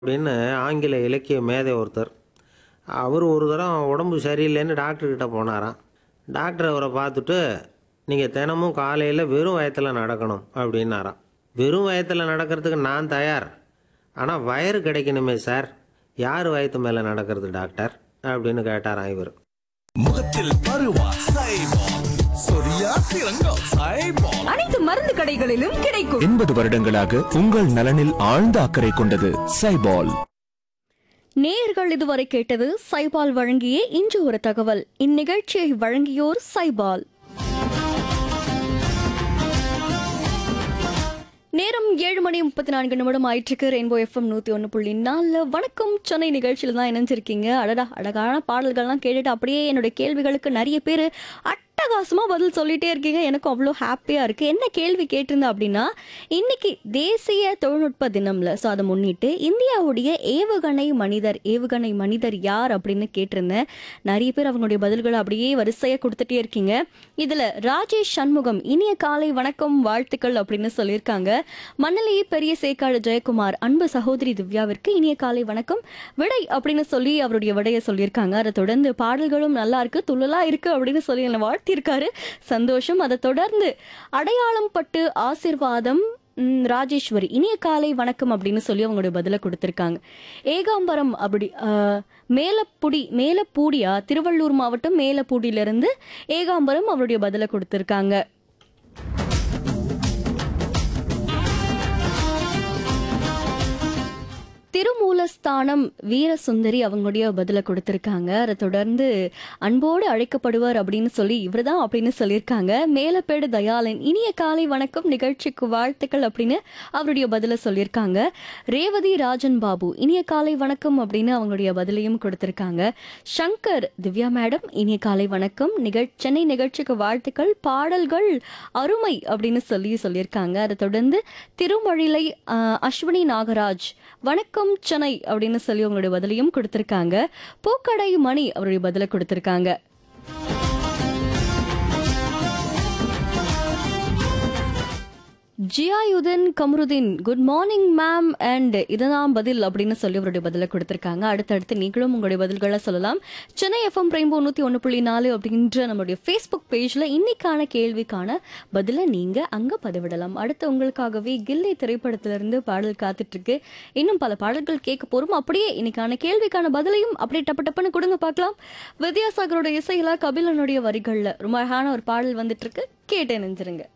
அப்படின்னு ஆங்கில இலக்கிய மேதை ஒருத்தர் அவர் ஒரு தரம் உடம்பு சரியில்லைன்னு டாக்டர்கிட்ட போனாராம் டாக்டர் அவரை பார்த்துட்டு நீங்கள் தினமும் காலையில் வெறும் வயத்தில் நடக்கணும் அப்படின்னாராம் வெறும் வயத்தில் நடக்கிறதுக்கு நான் தயார் ஆனால் வயறு கிடைக்கணுமே சார் யார் வயத்து மேலே நடக்கிறது டாக்டர் அப்படின்னு கேட்டாராம் இவர் முகத்தில் பருவா சைபால் சொரியா சிறங்கம் சைபால் அனைத்து மருந்து கடைகளிலும் கிடைக்கும் எண்பது வருடங்களாக உங்கள் நலனில் ஆழ்ந்த அக்கறை கொண்டது சைபால் நேயர்கள் இதுவரை கேட்டது சைபால் வழங்கிய இன்று ஒரு தகவல் இந்நிகழ்ச்சியை வழங்கியோர் சைபால் நேரம் ஏழு மணி முப்பத்தி நான்கு நிமிடம் ஆயிற்றுக்கு ரெயின்போ எஃப்எம் நூற்றி ஒன்று புள்ளி நாலில் வணக்கம் சென்னை நிகழ்ச்சியில் தான் இணைஞ்சிருக்கீங்க அடடா அழகான பாடல்கள்லாம் கேட்டுட்டு அப்படியே என்னுடைய கேள்விகளுக்கு நிறைய பேர் அட்டகாசமாக பதில் சொல்லிட்டே இருக்கீங்க எனக்கும் அவ்வளோ ஹாப்பியாக இருக்குது என்ன கேள்வி கேட்டிருந்தேன் அப்படின்னா இன்னைக்கு தேசிய தொழில்நுட்ப தினம்ல ஸோ அதை முன்னிட்டு இந்தியாவுடைய ஏவுகணை மனிதர் ஏவுகணை மனிதர் யார் அப்படின்னு கேட்டிருந்தேன் நிறைய பேர் அவங்களுடைய பதில்களை அப்படியே வரிசையாக கொடுத்துட்டே இருக்கீங்க இதில் ராஜேஷ் சண்முகம் இனிய காலை வணக்கம் வாழ்த்துக்கள் அப்படின்னு சொல்லியிருக்காங்க மணலி பெரிய சேக்காடு ஜெயக்குமார் அன்பு சகோதரி திவ்யாவிற்கு இனிய காலை வணக்கம் விடை அப்படின்னு சொல்லி அவருடைய விடையை சொல்லியிருக்காங்க அதை தொடர்ந்து பாடல்களும் நல்லா இருக்கு துள்ளலா இருக்கு அப்படின்னு சொல்லி என்னை வாழ்த்தியிருக்காரு சந்தோஷம் அதை தொடர்ந்து அடையாளம் பட்டு ஆசிர்வாதம் ம், ராஜேஸ்வரி இனிய காலை வணக்கம் அப்படின்னு சொல்லி அவங்களுடைய பதிலை கொடுத்துருக்காங்க ஏகாம்பரம் அப்படி ஆஹ், மேலப்புடி மேலப்பூடியா திருவள்ளூர் மாவட்டம் மேலப்பூடியிலிருந்து ஏகாம்பரம் அவருடைய பதிலை கொடுத்துருக்காங்க திருமூலஸ்தானம் வீரசுந்தரி அவங்களுடைய பதிலை கொடுத்திருக்காங்க அதை தொடர்ந்து அன்போடு அழைக்கப்படுவார் அப்படின்னு சொல்லி இவர்தான் அப்படின்னு சொல்லியிருக்காங்க மேலப்பேடு தயாளன் இனிய காலை வணக்கம் நிகழ்ச்சிக்கு வாழ்த்துக்கள் அப்படின்னு அவருடைய பதிலை சொல்லியிருக்காங்க ரேவதி ராஜன் பாபு இனிய காலை வணக்கம் அப்படின்னு அவங்களுடைய பதிலையும் கொடுத்திருக்காங்க சங்கர் திவ்யா மேடம் இனிய காலை வணக்கம் நிகழ் சென்னை நிகழ்ச்சிக்கு வாழ்த்துக்கள் பாடல்கள் அருமை அப்படின்னு சொல்லி சொல்லியிருக்காங்க அதை தொடர்ந்து திருமழிலை ஆஹ், அஸ்வினி நாகராஜ் வணக்கம் சென்னை அப்படின்னு சொல்லி உங்களுடைய பதிலையும் கொடுத்திருக்காங்க பூக்கடை மணி அவருடைய பதிலை கொடுத்திருக்காங்க Jiyayuthan Kamaruddin good morning ma'am and இதுதான் பதில் அப்படின்னு சொல்லி அவருடைய பதிலை கொடுத்திருக்காங்க அடுத்தடுத்து நீங்களும் உங்களுடைய பதில்களை சொல்லலாம் சென்னை எஃப்எம் ரெயின்போ நூற்றி ஒன்று புள்ளி நாலு அப்படின்ற நம்மளுடைய ஃபேஸ்புக் பேஜில் இன்னைக்கான கேள்விக்கான பதிலை நீங்கள் அங்கே பதிவிடலாம் அடுத்து உங்களுக்காகவே கில்லி திரைப்படத்திலிருந்து பாடல் காத்துட்டு இருக்கு இன்னும் பல பாடல்கள் கேட்க போகிறோம் அப்படியே இன்னைக்கான கேள்விக்கான பதிலையும் அப்படியே டப்பு டப்புன்னு கொடுங்க பார்க்கலாம் வித்யாசாகரோட இசையில கபிலனுடைய வரிகளில் ரொம்ப அழகான ஒரு பாடல் வந்துட்டு இருக்கு கேட்டே நெஞ்சிருங்க